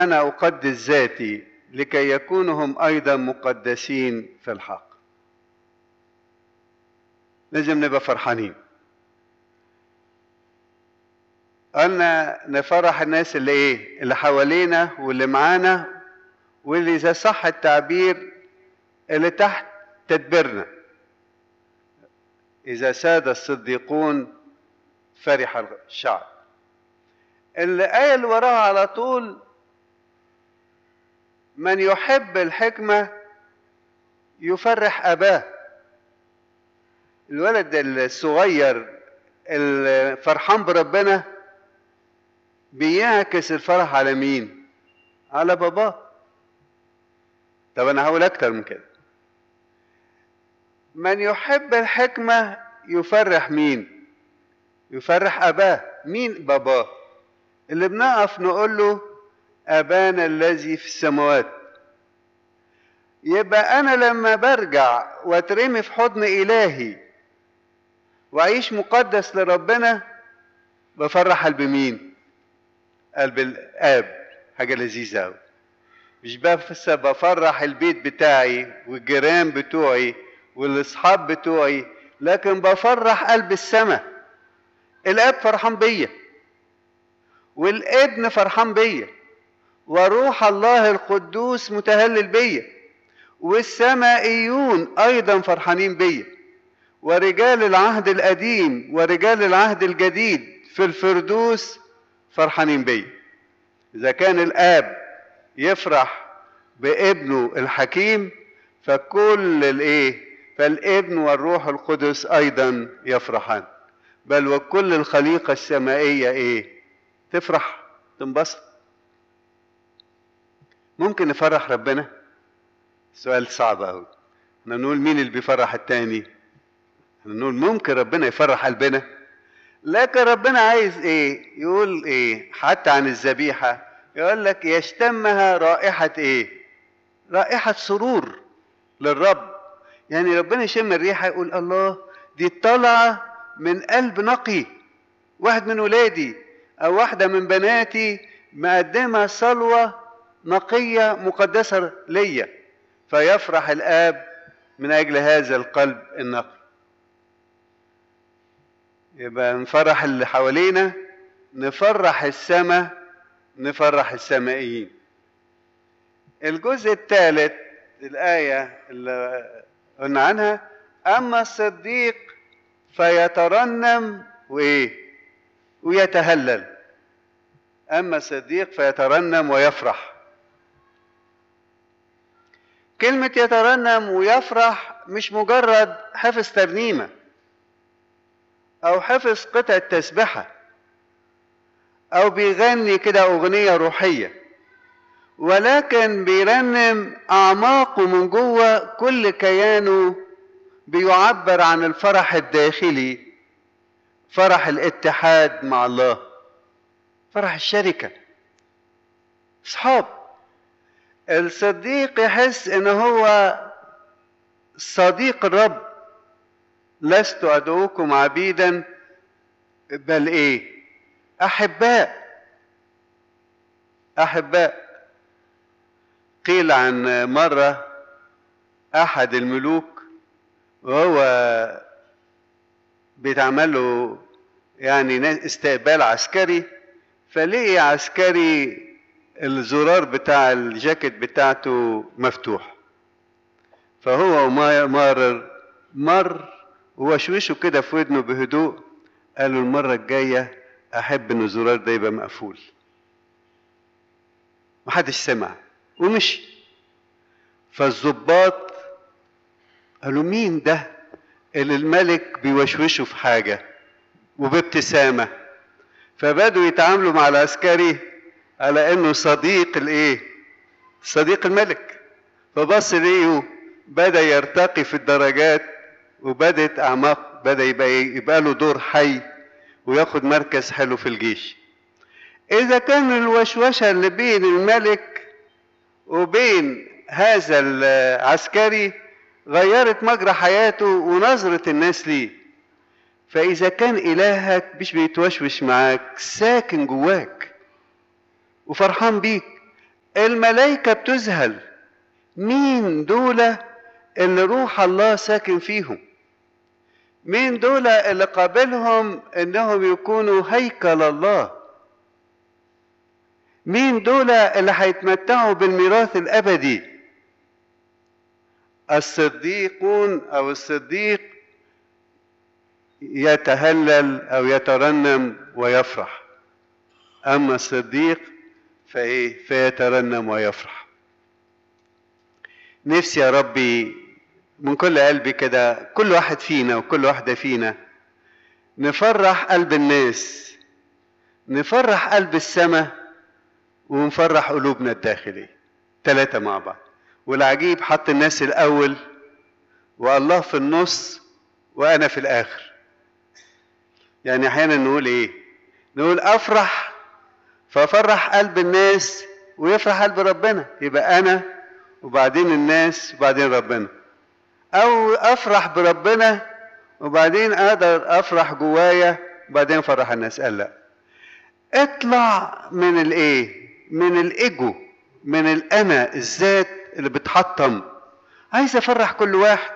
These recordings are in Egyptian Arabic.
أنا أقدس ذاتي لكي يكونوا هم أيضا مقدسين في الحق لازم نبقى فرحانين قلنا نفرح الناس اللي ايه اللي حوالينا واللي معانا واللي اذا صح التعبير اللي تحت تدبيرنا اذا ساد الصديقون فرح الشعب الآية اللي وراها على طول من يحب الحكمة يفرح أباه الولد الصغير الفرحان بربنا بيعكس الفرح على مين على باباه طب انا هقول اكتر من كده من يحب الحكمة يفرح مين يفرح اباه مين باباه اللي بنقف نقول له ابانا الذي في السماوات يبقى انا لما برجع واترمي في حضن الهي واعيش مقدس لربنا بفرح قلب مين قلب الاب حاجه لذيذه قوي مش بس بفرح البيت بتاعي والجيران بتوعي والاصحاب بتوعي لكن بفرح قلب السماء الاب فرحان بيا والابن فرحان بيا وروح الله القدوس متهلل بيا والسمائيون ايضا فرحانين بيا ورجال العهد القديم ورجال العهد الجديد في الفردوس فرحانين بيا اذا كان الاب يفرح بابنه الحكيم فكل الايه فالابن والروح القدس ايضا يفرحان بل وكل الخليقه السمائيه ايه تفرح تنبسط ممكن نفرح ربنا سؤال صعب قوي احنا نقول مين اللي بيفرح التاني احنا نقول ممكن ربنا يفرح قلبنا لكن ربنا عايز ايه يقول ايه حتى عن الذبيحه يقول لك يشتمها رائحه ايه رائحه سرور للرب يعني ربنا يشم الريحه يقول الله دي طالعه من قلب نقي واحد من ولادي او واحده من بناتي مقدمه صلوه نقيه مقدسه ليا فيفرح الاب من اجل هذا القلب النقي يبقى نفرح اللي حوالينا نفرح السماء نفرح السمائيين الجزء الثالث الآية اللي قلنا عنها أما الصديق فيترنم وإيه ويتهلل أما الصديق فيترنم ويفرح كلمة يترنم ويفرح مش مجرد حفظ ترنيمه او حفظ قطعة تسبحة او بيغني كده اغنية روحية ولكن بيرنم اعماقه من جوه كل كيانه بيعبر عن الفرح الداخلي فرح الاتحاد مع الله فرح الشركة اصحاب الصديق يحس ان هو صديق الرب لست ادعوكم عبيدا بل ايه احباء احباء قيل عن مره احد الملوك وهو بيتعمل له يعني استقبال عسكري فلقي عسكري الزرار بتاع الجاكيت بتاعته مفتوح فهو مارر مر ووشوشه كده في ودنه بهدوء قال له المرة الجاية أحب إن الزرار ده يبقى مقفول. محدش سمع ومشي. فالظباط قالوا مين ده اللي الملك بيوشوشه في حاجة وبابتسامة فبدوا يتعاملوا مع العسكري على انه صديق الايه صديق الملك فبص ليه بدا يرتقي في الدرجات وبدت اعماق بدا يبقى يبقى له دور حي وياخد مركز حلو في الجيش اذا كان الوشوشه اللي بين الملك وبين هذا العسكري غيرت مجرى حياته ونظره الناس ليه فاذا كان الهك مش بيتوشوش معاك ساكن جواك وفرحان بيك الملائكة بتذهل مين دول اللي روح الله ساكن فيهم مين دول اللي قابلهم انهم يكونوا هيكل الله مين دول اللي هيتمتعوا بالميراث الابدي الصديقون او الصديق يتهلل او يترنم ويفرح اما الصديق فايه فيترنم ويفرح نفسي يا ربي من كل قلبي كده كل واحد فينا وكل واحدة فينا نفرح قلب الناس نفرح قلب السماء ونفرح قلوبنا الداخلية ثلاثة مع بعض والعجيب حط الناس الأول والله في النص وأنا في الآخر يعني أحيانا نقول إيه نقول أفرح فأفرح قلب الناس ويفرح قلب ربنا يبقى أنا وبعدين الناس وبعدين ربنا او افرح بربنا وبعدين اقدر افرح جوايا وبعدين افرح الناس قال لا اطلع من الايه من الايجو من الانا الذات اللي بتحطم عايز افرح كل واحد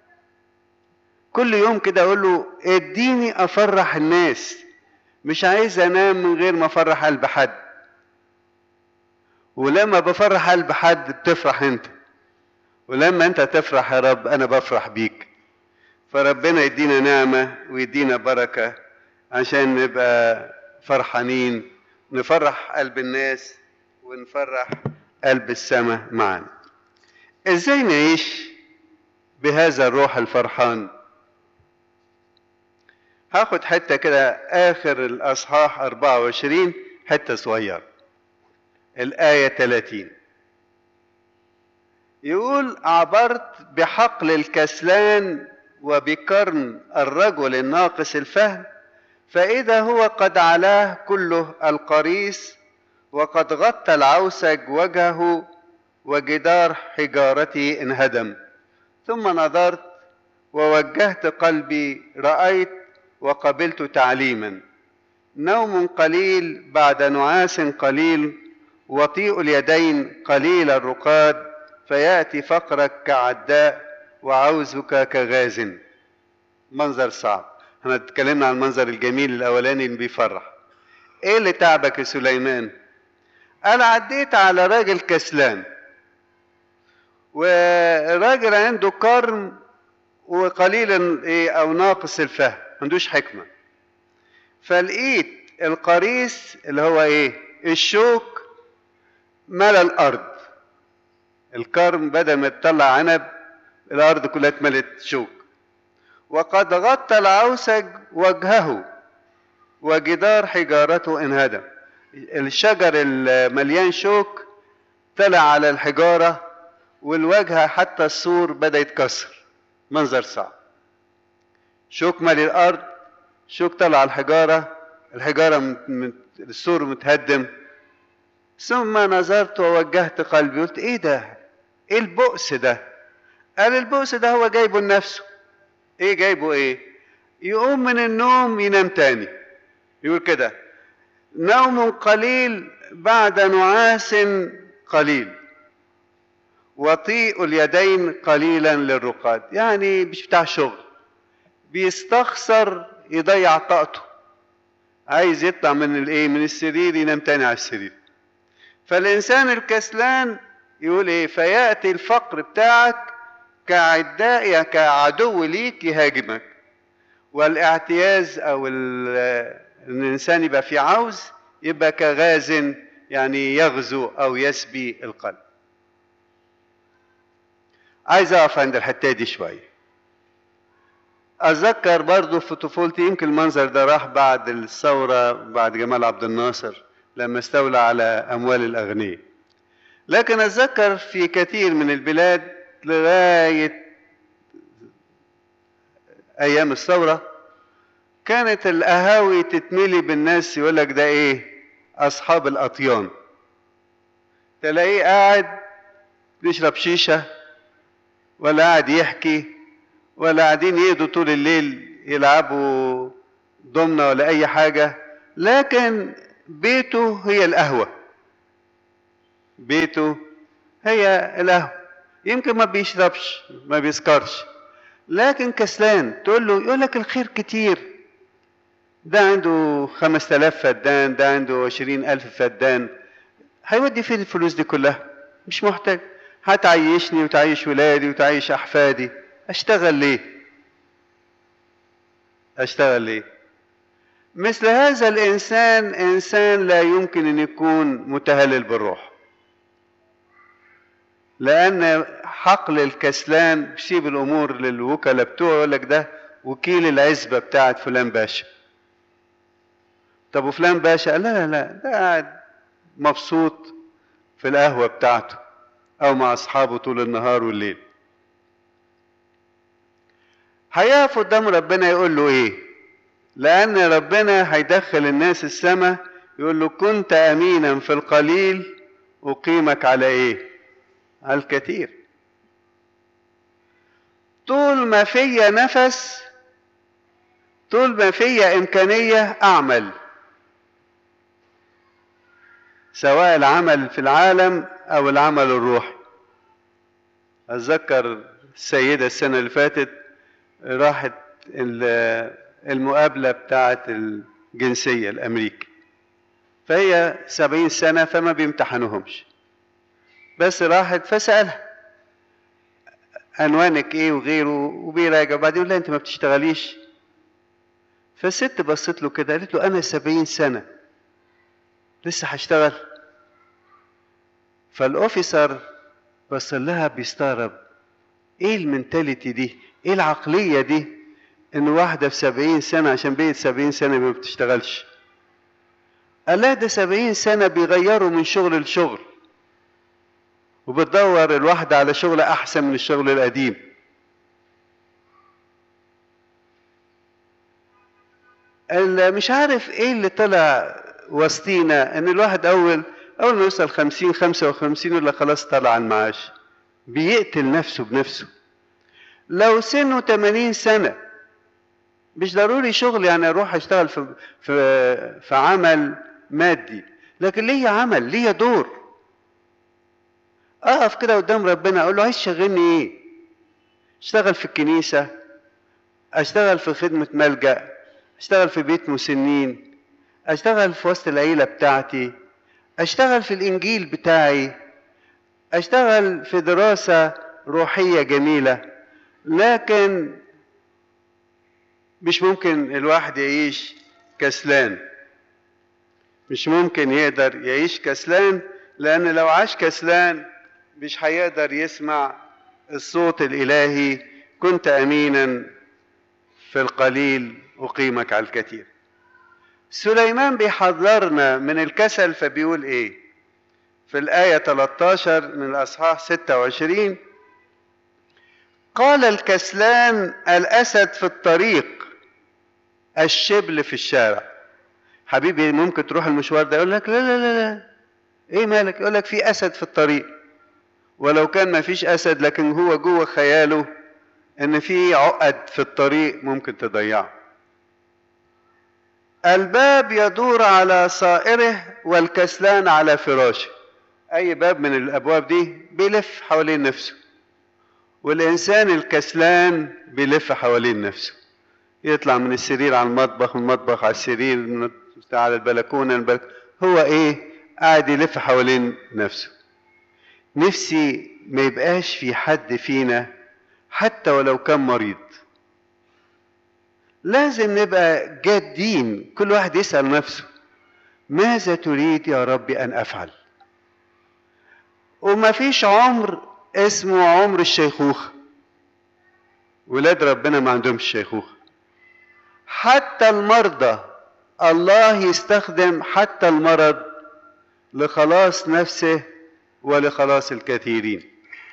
كل يوم كده اقول له اديني افرح الناس مش عايز انام من غير ما افرح قلب حد ولما بفرح قلب حد بتفرح انت ولما انت تفرح يا رب انا بفرح بيك فربنا يدينا نعمة ويدينا بركة عشان نبقى فرحانين نفرح قلب الناس ونفرح قلب السماء معا ازاي نعيش بهذا الروح الفرحان هاخد حتة كده آخر الأصحاح 24 حتة صغيرة الآية 30 يقول عبرت بحقل الكسلان وبقرن الرجل الناقص الفهم فإذا هو قد علاه كله القريس وقد غطى العوسج وجهه وجدار حجارته انهدم ثم نظرت ووجهت قلبي رأيت وقبلت تعليما نوم قليل بعد نعاس قليل وطيء اليدين قليل الرقاد فياتي فقرك كعداء وعوزك كغاز منظر صعب احنا اتكلمنا عن المنظر الجميل الاولاني اللي بيفرح ايه اللي تعبك يا سليمان انا عديت على راجل كسلان وراجل عنده قرن وقليلا ايه او ناقص الفهم ما عندوش حكمه فلقيت القريس اللي هو ايه الشوك ملا الارض الكرم بدل ما تطلع عنب الارض كلها اتملت شوك وقد غطى العوسج وجهه وجدار حجارته انهدم الشجر المليان شوك طلع على الحجاره والوجه حتى السور بدا يتكسر منظر صعب شوك مالي الارض شوك طلع على الحجاره الحجاره مت... السور متهدم ثم نظرت ووجهت قلبي قلت ايه ده ايه البؤس ده قال البؤس ده هو جايبه لنفسه ايه جايبه ايه يقوم من النوم ينام تاني يقول كده نوم قليل بعد نعاس قليل وطيء اليدين قليلا للرقاد يعني مش بتاع شغل بيستخسر يضيع طاقته عايز يطلع من الايه من السرير ينام تاني على السرير فالانسان الكسلان يقول ايه فياتي الفقر بتاعك كعداء كعدو ليك يهاجمك والاعتياز او الانسان يبقى في عوز يبقى كغاز يعني يغزو او يسبي القلب عايز اقف عند الحته دي شويه اتذكر برضه في طفولتي يمكن المنظر ده راح بعد الثوره بعد جمال عبد الناصر لما استولى على اموال الاغنياء لكن اتذكر في كثير من البلاد لغايه ايام الثوره كانت القهاوي تتملي بالناس يقول لك ده ايه اصحاب الاطيان تلاقيه قاعد بيشرب شيشه ولا قاعد يحكي ولا قاعدين يقضوا طول الليل يلعبوا ضمنه ولا اي حاجه لكن بيته هي القهوه بيته هي القهوة يمكن ما بيشربش ما بيسكرش لكن كسلان تقول له يقول لك الخير كتير ده عنده خمس تلاف فدان ده عنده عشرين ألف فدان هيودي فين الفلوس دي كلها مش محتاج هتعيشني وتعيش ولادي وتعيش أحفادي أشتغل ليه أشتغل ليه مثل هذا الإنسان إنسان لا يمكن أن يكون متهلل بالروح لأن حقل الكسلان بيسيب الأمور للوكلاء بتوعه يقول لك ده وكيل العزبة بتاعت فلان باشا طب وفلان باشا قال لا لا لا ده قاعد مبسوط في القهوة بتاعته أو مع أصحابه طول النهار والليل هيقف قدام ربنا يقول له إيه؟ لأن ربنا هيدخل الناس السماء يقول له كنت أمينا في القليل أقيمك على إيه؟ على الكثير طول ما فيا نفس طول ما فيا إمكانية أعمل سواء العمل في العالم أو العمل الروحي أتذكر السيدة السنة اللي فاتت راحت المقابلة بتاعة الجنسية الأمريكي فهي سبعين سنة فما بيمتحنوهمش بس راحت فسألها عنوانك ايه وغيره وبيراجع وبعدين يقول لها انت ما بتشتغليش فالست بصت له كده قالت له انا سبعين سنة لسه هشتغل فالاوفيسر بص لها بيستغرب ايه المنتاليتي دي ايه العقلية دي ان واحدة في سبعين سنة عشان بقيت سبعين سنة ما بتشتغلش قال لها ده سبعين سنة بيغيروا من شغل لشغل وبتدور الواحدة على شغل أحسن من الشغل القديم مش عارف ايه اللي طلع وسطينا ان الواحد اول اول ما يوصل خمسين خمسة وخمسين ولا خلاص طلع على المعاش بيقتل نفسه بنفسه لو سنه تمانين سنة مش ضروري شغل يعني اروح اشتغل في في في عمل مادي لكن ليا عمل ليا دور اقف كده قدام ربنا اقول له عايز تشغلني ايه اشتغل في الكنيسه اشتغل في خدمه ملجا اشتغل في بيت مسنين اشتغل في وسط العيله بتاعتي اشتغل في الانجيل بتاعي اشتغل في دراسه روحيه جميله لكن مش ممكن الواحد يعيش كسلان مش ممكن يقدر يعيش كسلان لان لو عاش كسلان مش هيقدر يسمع الصوت الإلهي كنت أمينا في القليل أقيمك على الكثير سليمان بيحذرنا من الكسل فبيقول إيه في الآية 13 من الأصحاح 26 قال الكسلان الأسد في الطريق الشبل في الشارع حبيبي ممكن تروح المشوار ده يقول لك لا لا لا لا ايه مالك يقول لك في اسد في الطريق ولو كان ما فيش اسد لكن هو جوه خياله ان في عقد في الطريق ممكن تضيعه الباب يدور على صائره والكسلان على فراشه اي باب من الابواب دي بيلف حوالين نفسه والانسان الكسلان بيلف حوالين نفسه يطلع من السرير على المطبخ من المطبخ على السرير على البلكونه البلك... هو ايه قاعد يلف حوالين نفسه نفسي ما يبقاش في حد فينا حتى ولو كان مريض لازم نبقى جادين كل واحد يسأل نفسه ماذا تريد يا رب أن أفعل وما فيش عمر اسمه عمر الشيخوخة ولاد ربنا ما عندهمش شيخوخة حتى المرضى الله يستخدم حتى المرض لخلاص نفسه ولخلاص الكثيرين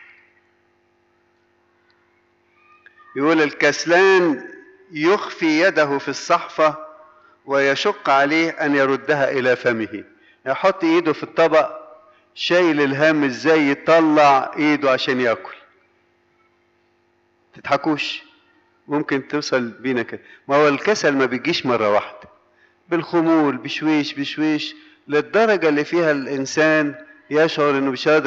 يقول الكسلان يخفي يده في الصحفة ويشق عليه أن يردها إلى فمه يحط إيده في الطبق شايل الهم إزاي يطلع إيده عشان يأكل تضحكوش ممكن توصل بينا كده ما هو الكسل ما بيجيش مرة واحدة بالخمول بشويش بشويش للدرجة اللي فيها الإنسان يشعر انه مش قادر